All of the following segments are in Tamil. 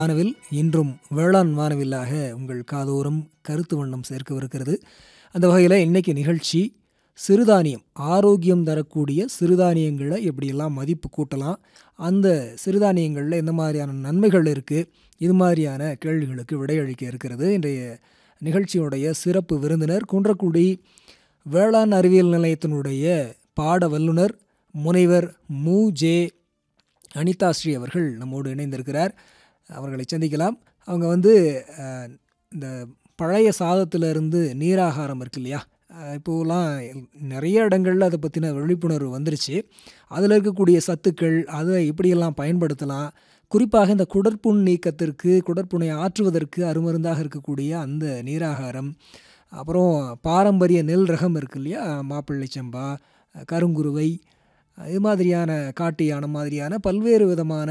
வானவில் இன்றும் வேளாண் வானவில்லாக உங்கள் காதோறும் கருத்து வண்ணம் சேர்க்கவிருக்கிறது அந்த வகையில் இன்னைக்கு நிகழ்ச்சி சிறுதானியம் ஆரோக்கியம் தரக்கூடிய சிறுதானியங்களை எப்படியெல்லாம் மதிப்பு கூட்டலாம் அந்த சிறுதானியங்களில் எந்த மாதிரியான நன்மைகள் இருக்குது இது மாதிரியான கேள்விகளுக்கு விடையளிக்க இருக்கிறது இன்றைய நிகழ்ச்சியுடைய சிறப்பு விருந்தினர் குன்றக்குடி வேளாண் அறிவியல் நிலையத்தினுடைய பாட வல்லுனர் முனைவர் மு ஜே அனிதாஸ்ரீ அவர்கள் நம்மோடு இணைந்திருக்கிறார் அவர்களை சந்திக்கலாம் அவங்க வந்து அஹ், இந்த பழைய சாதத்திலிருந்து நீராகாரம் இருக்கு இல்லையா அஹ், இப்போலாம் நிறைய இடங்களில் அதை பற்றின விழிப்புணர்வு வந்துருச்சு அதில் இருக்கக்கூடிய சத்துக்கள் அதை எப்படியெல்லாம் பயன்படுத்தலாம் குறிப்பாக இந்த குடற்புண் நீக்கத்திற்கு குடற்புண்ணை ஆற்றுவதற்கு அருமருந்தாக இருக்கக்கூடிய அந்த நீராகாரம் அப்புறம் பாரம்பரிய நெல் ரகம் இருக்கு இல்லையா மாப்பிள்ளை சம்பா கருங்குருவை இது மாதிரியான காட்டு யானை மாதிரியான பல்வேறு விதமான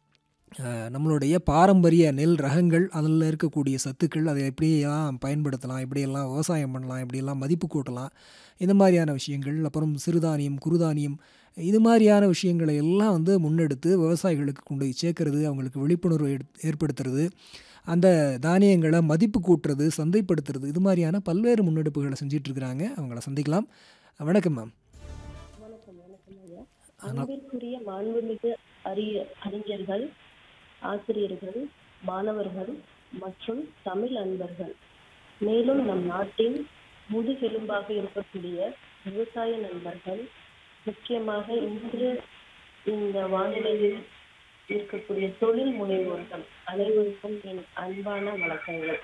அஹ், நம்மளுடைய பாரம்பரிய நெல் ரகங்கள் அதில் இருக்கக்கூடிய சத்துக்கள் அதை எப்படியெல்லாம் பயன்படுத்தலாம் எப்படியெல்லாம் விவசாயம் பண்ணலாம் எப்படியெல்லாம் மதிப்பு கூட்டலாம் இந்த மாதிரியான விஷயங்கள் அப்புறம் சிறுதானியம் குறுதானியம் இது மாதிரியான விஷயங்களை எல்லாம் வந்து முன்னெடுத்து விவசாயிகளுக்கு கொண்டு போய் சேர்க்கறது அவங்களுக்கு விழிப்புணர்வு ஏற்- ஏற்படுத்துறது அந்த தானியங்களை மதிப்பு கூட்டுறது சந்தைப்படுத்துறது இது மாதிரியான பல்வேறு முன்னெடுப்புகளை செஞ்சிட்டு இருக்கிறாங்க அவங்கள சந்திக்கலாம் வணக்கம் மேம் வணக்கம் வணக்கம் ஐயா அன்பிற்குரிய மாண்புமிகு அறிய அறிஞர்கள் ஆசிரியர்கள் மாணவர்கள் மற்றும் தமிழ் அன்பர்கள் மேலும் நம் நாட்டின் முதுகெலும்பாக இருக்கக்கூடிய விவசாய நண்பர்கள் முக்கியமாக இன்று இந்த வானிலையில் இருக்கக்கூடிய தொழில் முனைவோர்கள் அனைவருக்கும் என் அன்பான வணக்கங்கள்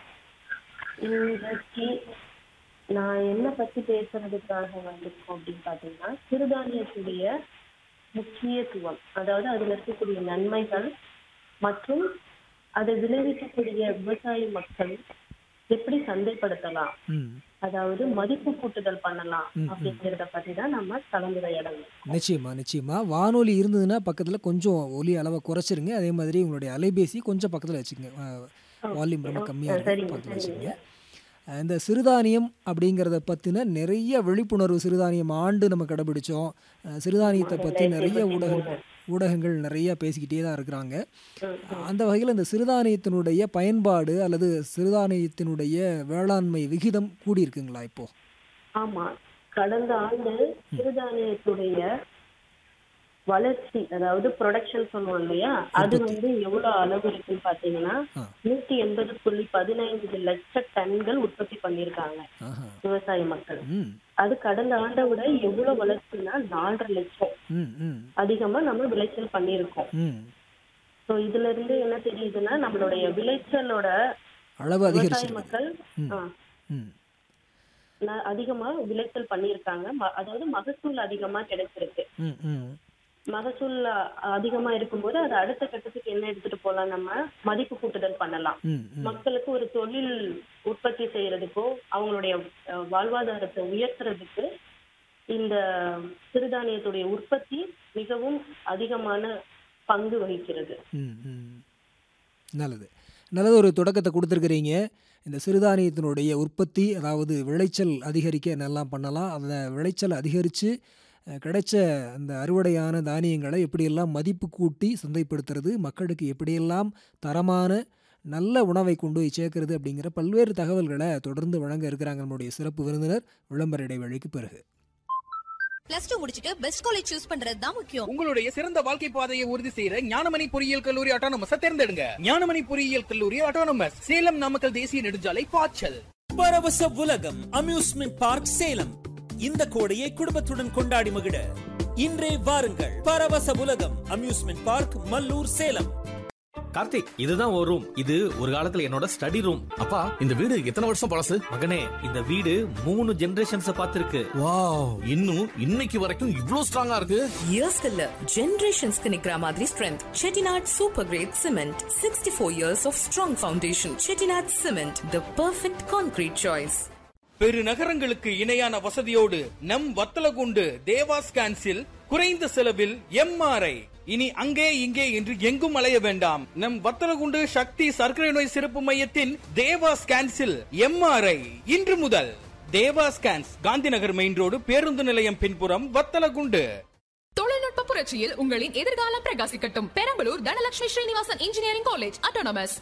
இன்றைக்கு நான் என்ன பத்தி பேசுறதுக்காக வந்திருக்கோம் அப்படின்னு பாத்தீங்கன்னா சிறுதானியத்துடைய முக்கியத்துவம் அதாவது அதுல இருக்கக்கூடிய நன்மைகள் மற்றும் அதை விளைவிக்கக்கூடிய விவசாய மக்கள் எப்படி சந்தைப்படுத்தலாம் ம் அதாவது மதிப்பு கூட்டுதல் பண்ணலாம் அப்படிங்கிறத பத்தி தான் நம்ம கலந்துரையாடணும் நிச்சயமா நிச்சயமா வானொலி இருந்ததுன்னா பக்கத்தில் கொஞ்சம் ஒலி அளவை குறைச்சிருங்க அதே மாதிரி உங்களுடைய அலைபேசி கொஞ்சம் பக்கத்தில் வச்சுக்கோங்க வால்யூம் ரொம்ப கம்மியாக இருக்கு சரிங்க, பக்கத்தில் சரிங்க. வச்சுக்கோங்க அஹ் இந்த சிறுதானியம் அப்படிங்கிறத பற்றின நிறைய விழிப்புணர்வு சிறுதானியம் ஆண்டு நம்ம கடைபிடிச்சோம் அஹ் சிறுதானியத்தை பற்றி நிறைய ஊடகங்கள் ஊடகங்கள் நிறைய பேசிக்கிட்டே தான் இருக்கிறாங்க அந்த வகையில் இந்த சிறுதானியத்தினுடைய பயன்பாடு அல்லது சிறுதானியத்தினுடைய வேளாண்மை விகிதம் கூடியிருக்குங்களா இப்போ ஆமா கடந்த ஆண்டு சிறுதானியத்துடைய வளர்ச்சி அதாவது ப்ரொடக்ஷன் சொல்லுவோம் இல்லையா அது வந்து எவ்வளவு அளவு இருக்குன்னு பாத்தீங்கன்னா ஆ. நூத்தி எண்பது புள்ளி பதினைந்து லட்ச டன்கள் உற்பத்தி பண்ணியிருக்காங்க ஆஹா விவசாய மக்கள் ம் அது கடந்த ஆண்டை விட எவ்வளவு வளர்ச்சினா நாலரை லட்சம் ம் ம் அதிகமா நம்ம விளைச்சல் பண்ணியிருக்கோம் ம் சோ இதுல இருந்து என்ன தெரியுதுன்னா நம்மளுடைய விளைச்சலோட அளவு விவசாய அதிகரிச்சிருக்கு மக்கள் ம். ஆ, ம் ந- அதிகமா விளைச்சல் பண்ணியிருக்காங்க ம- அதாவது மகசூல் அதிகமா கிடைச்சிருக்கு ம் ம் மகசூல் அ- அதிகமா இருக்கும்போது அது அடுத்த கட்டத்துக்கு என்ன எடுத்துட்டு போலாம் நம்ம மதிப்பு கூட்டுதல் பண்ணலாம் ம் ம் மக்களுக்கு ஒரு தொழில் உற்பத்தி செய்யறதுக்கோ அவங்களுடைய அஹ், வாழ்வாதாரத்தை உயர்த்துறதுக்கு இந்த சிறுதானியத்துடைய உற்பத்தி மிகவும் அதிகமான பங்கு வகிக்கிறது ம் ம் நல்லது நல்லது ஒரு தொடக்கத்தை கொடுத்துருக்குறீங்க இந்த சிறுதானியத்தினுடைய உற்பத்தி அதாவது விளைச்சல் அதிகரிக்க என்னெல்லாம் பண்ணலாம் அந்த விளைச்சல் அதிகரித்து கிடைச்ச அந்த அறுவடையான தானியங்களை எப்படியெல்லாம் மதிப்பு கூட்டி சந்தைப்படுத்துறது மக்களுக்கு எப்படியெல்லாம் தரமான நல்ல உணவை கொண்டு போய் சேர்க்கறது அப்படிங்கிற பல்வேறு தகவல்களை தொடர்ந்து வழங்க இருக்கிறாங்க நம்முடைய சிறப்பு விருந்தினர் விளம்பர இடைவெளிக்கு பிறகு பிளஸ் டூ முடிச்சிட்டு பெஸ்ட் காலேஜ் சூஸ் பண்றது தான் முக்கியம் உங்களுடைய சிறந்த வாழ்க்கை பாதையை உறுதி செய்யற ஞானமணி பொறியியல் கல்லூரி அட்டானமஸ் தேர்ந்தெடுங்க ஞானமணி பொறியியல் கல்லூரி அட்டானமஸ் சேலம் நாமக்கல் தேசிய நெடுஞ்சாலை பாய்ச்சல் பரவச உலகம் அம்யூஸ்மெண்ட் பார்க் சேலம் இந்த கோடையை குடும்பத்துடன் கொண்டாடி மகிழ இன்றே வாருங்கள் பரவச உலகம் அம்யூஸ்மெண்ட் பார்க் மல்லூர் சேலம் கார்த்திக் இதுதான் ஒரு ரூம் இது ஒரு காலத்துல என்னோட ஸ்டடி ரூம் அப்பா இந்த வீடு எத்தனை வருஷம் பழசு மகனே இந்த வீடு மூணு ஜெனரேஷன்ஸ் பார்த்திருக்கு வாவ் இன்னும் இன்னைக்கு வரைக்கும் இவ்ளோ ஸ்ட்ராங்கா இருக்கு இயர்ஸ்க்கு இல்ல ஜெனரேஷன்ஸ்க்கு நிக்கிற மாதிரி strength Chettinad super great cement sixty four years of strong foundation Chettinad cement the perfect concrete choice பெருநகரங்களுக்கு இணையான வசதியோடு நம் வத்தலகுண்டு தேவா ஸ்கேன்ஸில் குறைந்த செலவில் எம்ஆர்ஐ இனி அங்கே இங்கே என்று எங்கும் அலைய வேண்டாம் நம் வத்தலகுண்டு சக்தி சர்க்கரை நோய் சிறப்பு மையத்தின் தேவா ஸ்கேன்ஸில் எம்ஆர்ஐ இன்று முதல் Deva scans Gandhinagar main road பேருந்து நிலையம் பின்புறம் வத்தலகுண்டு தொழில்நுட்ப புரட்சியில் உங்களின் எதிர்காலம் பிரகாசிக்கட்டும் Perambalur Dhanalakshmi Srinivasan engineering college autonomous